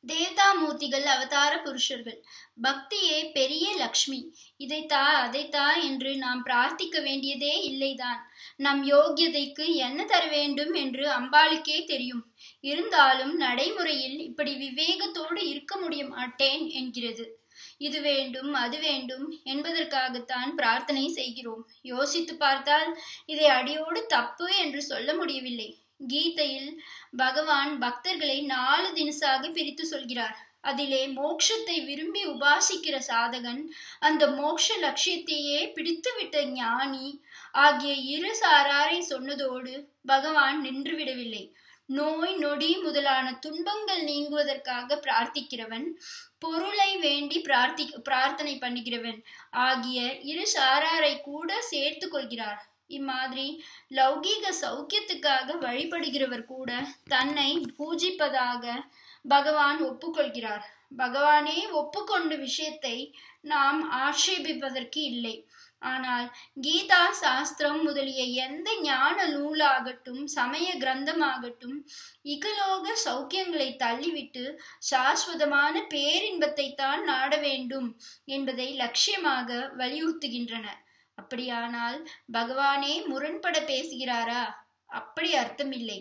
தேவதா மூர்த்திகள் அவதார புருஷர்கள் பக்தியே பெரிய லக்ஷ்மி இதைத்தா அதைத்தா என்று நாம் பிரார்த்திக்க வேண்டியதே இல்லைதான் நம் யோகியதைக்கு என்ன தர வேண்டும் என்று அம்பாளுக்கே தெரியும் இருந்தாலும் நடைமுறையில் இப்படி விவேகத்தோடு இருக்க முடிய மாட்டேன் என்கிறது இது வேண்டும் அது வேண்டும் என்பதற்காகத்தான் பிரார்த்தனை செய்கிறோம் யோசித்து பார்த்தால் இதை அடியோடு தப்பு என்று சொல்ல முடியவில்லை கீதையில் பகவான் பக்தர்களை நாலு தினசாக பிரித்து சொல்கிறார் அதிலே மோட்சத்தை விரும்பி உபாசிக்கிற சாதகன் அந்த மோட்ச லட்சியத்தையே பிடித்துவிட்ட ஞானி ஆகிய இரு சாராரை சொன்னதோடு பகவான் நின்றுவிடவில்லை நோய் நொடி முதலான துன்பங்கள் நீங்குவதற்காக பிரார்த்திக்கிறவன் பொருளை வேண்டி பிரார்த்தி பிரார்த்தனை பண்ணுகிறவன் ஆகிய இரு சாராரை கூட சேர்த்து கொள்கிறார் இம்மாதிரி லௌகீக சௌக்கியத்துக்காக வழிபடுகிறவர் கூட தன்னை பூஜிப்பதாக பகவான் ஒப்புக்கொள்கிறார் பகவானே ஒப்புக்கொண்ட விஷயத்தை நாம் ஆட்சேபிப்பதற்கு இல்லை ஆனால் கீதா சாஸ்திரம் முதலிய எந்த ஞான நூலாகட்டும் சமய கிரந்தமாகட்டும் இகலோக சௌக்கியங்களை தள்ளிவிட்டு சாஸ்வதமான பேரின்பத்தை தான் நாட வேண்டும் என்பதை லட்சியமாக வலியுறுத்துகின்றன அப்படியானால் பகவானே முரண்பட பேசுகிறாரா அப்படி அர்த்தமில்லை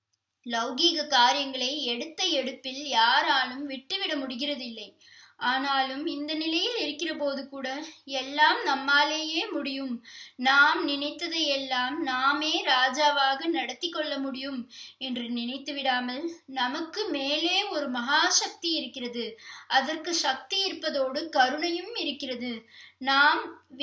லௌகீக காரியங்களை எடுத்த எடுப்பில் யாராலும் விட்டுவிட முடிகிறதில்லை ஆனாலும் இந்த நிலையில் இருக்கிற போது கூட எல்லாம் நம்மாலேயே முடியும் நாம் நினைத்ததை எல்லாம் நாமே ராஜாவாக நடத்தி கொள்ள முடியும் என்று நினைத்து விடாமல் நமக்கு மேலே ஒரு மகா சக்தி இருக்கிறது அதற்கு சக்தி இருப்பதோடு கருணையும் இருக்கிறது நாம்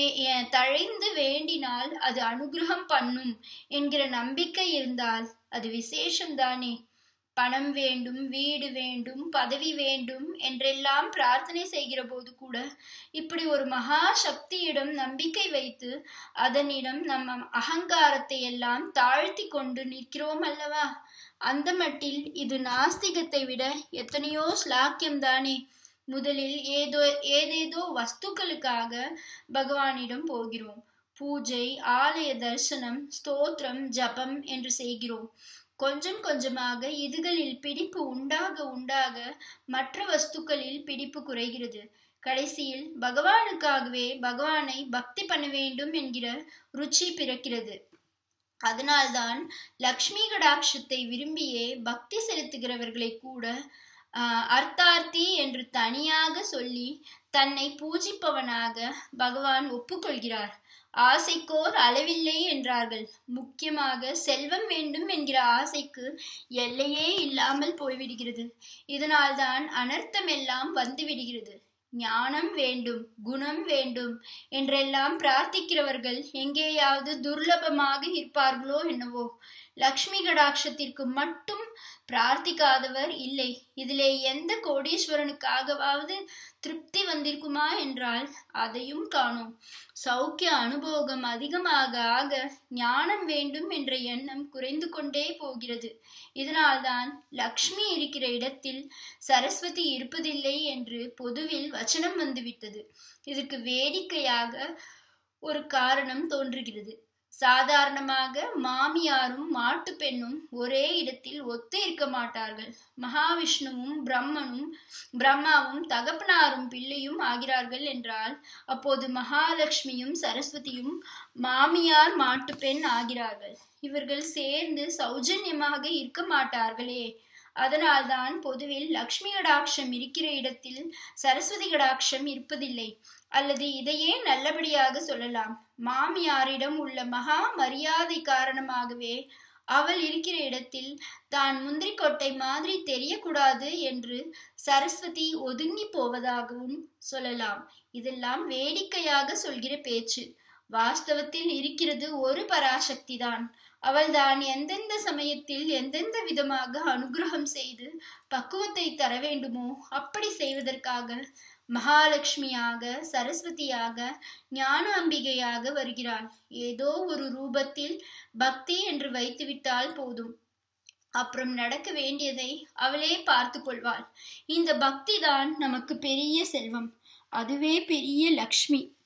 தழைந்து வேண்டினால் அது அனுகிரகம் பண்ணும் என்கிற நம்பிக்கை இருந்தால் அது விசேஷம்தானே பணம் வேண்டும் வீடு வேண்டும் பதவி வேண்டும் என்றெல்லாம் பிரார்த்தனை செய்கிற போது கூட இப்படி ஒரு மகா சக்தியிடம் நம்பிக்கை வைத்து அதனிடம் நம்ம அகங்காரத்தை எல்லாம் தாழ்த்தி கொண்டு நிற்கிறோம் அல்லவா அந்த மட்டில் இது நாஸ்திகத்தை விட எத்தனையோ ஸ்லாக்கியம்தானே முதலில் ஏதோ ஏதேதோ வஸ்துக்களுக்காக பகவானிடம் போகிறோம் பூஜை ஆலய தரிசனம் ஸ்தோத்திரம் ஜபம் என்று செய்கிறோம் கொஞ்சம் கொஞ்சமாக இதுகளில் பிடிப்பு உண்டாக உண்டாக மற்ற வஸ்துக்களில் பிடிப்பு குறைகிறது கடைசியில் பகவானுக்காகவே பகவானை பக்தி பண்ண வேண்டும் என்கிற ருச்சி பிறக்கிறது அதனால்தான் லக்ஷ்மி கடாட்சத்தை விரும்பியே பக்தி செலுத்துகிறவர்களை கூட அர்த்தார்த்தி என்று தனியாக சொல்லி தன்னை பூஜிப்பவனாக பகவான் ஒப்புக்கொள்கிறார் ஆசைக்கோர் அளவில்லை என்றார்கள் முக்கியமாக செல்வம் வேண்டும் என்கிற ஆசைக்கு எல்லையே இல்லாமல் போய்விடுகிறது இதனால்தான் அனர்த்தம் எல்லாம் வந்துவிடுகிறது ஞானம் வேண்டும் குணம் வேண்டும் என்றெல்லாம் பிரார்த்திக்கிறவர்கள் எங்கேயாவது துர்லபமாக இருப்பார்களோ என்னவோ லக்ஷ்மி கடாட்சத்திற்கு மட்டும் பிரார்த்திக்காதவர் இல்லை இதிலே எந்த கோடீஸ்வரனுக்காகவாவது திருப்தி வந்திருக்குமா என்றால் அதையும் காணோம் சௌக்கிய அனுபோகம் அதிகமாக ஆக ஞானம் வேண்டும் என்ற எண்ணம் குறைந்து கொண்டே போகிறது இதனால்தான் லக்ஷ்மி இருக்கிற இடத்தில் சரஸ்வதி இருப்பதில்லை என்று பொதுவில் வச்சனம் வந்துவிட்டது இதுக்கு வேடிக்கையாக ஒரு காரணம் தோன்றுகிறது சாதாரணமாக மாமியாரும் மாட்டு பெண்ணும் ஒரே இடத்தில் ஒத்து இருக்க மாட்டார்கள் மகாவிஷ்ணுவும் பிரம்மனும் பிரம்மாவும் தகப்பனாரும் பிள்ளையும் ஆகிறார்கள் என்றால் அப்போது மகாலட்சுமியும் சரஸ்வதியும் மாமியார் மாட்டு பெண் ஆகிறார்கள் இவர்கள் சேர்ந்து சௌஜன்யமாக இருக்க மாட்டார்களே அதனால்தான் பொதுவில் லக்ஷ்மி கடாட்சம் இருக்கிற இடத்தில் சரஸ்வதி கடாட்சம் இருப்பதில்லை அல்லது இதையே நல்லபடியாக சொல்லலாம் மாமியாரிடம் உள்ள மகா மரியாதை காரணமாகவே அவள் இருக்கிற இடத்தில் தான் முந்திரி கொட்டை மாதிரி தெரியக்கூடாது என்று சரஸ்வதி ஒதுங்கி போவதாகவும் சொல்லலாம் இதெல்லாம் வேடிக்கையாக சொல்கிற பேச்சு வாஸ்தவத்தில் இருக்கிறது ஒரு பராசக்தி தான் அவள்தான் எந்தெந்த சமயத்தில் எந்தெந்த விதமாக அனுகிரகம் செய்து பக்குவத்தை தர வேண்டுமோ அப்படி செய்வதற்காக மகாலட்சுமியாக சரஸ்வதியாக ஞான அம்பிகையாக வருகிறாள் ஏதோ ஒரு ரூபத்தில் பக்தி என்று வைத்துவிட்டால் போதும் அப்புறம் நடக்க வேண்டியதை அவளே பார்த்து கொள்வாள் இந்த பக்தி தான் நமக்கு பெரிய செல்வம் அதுவே பெரிய லக்ஷ்மி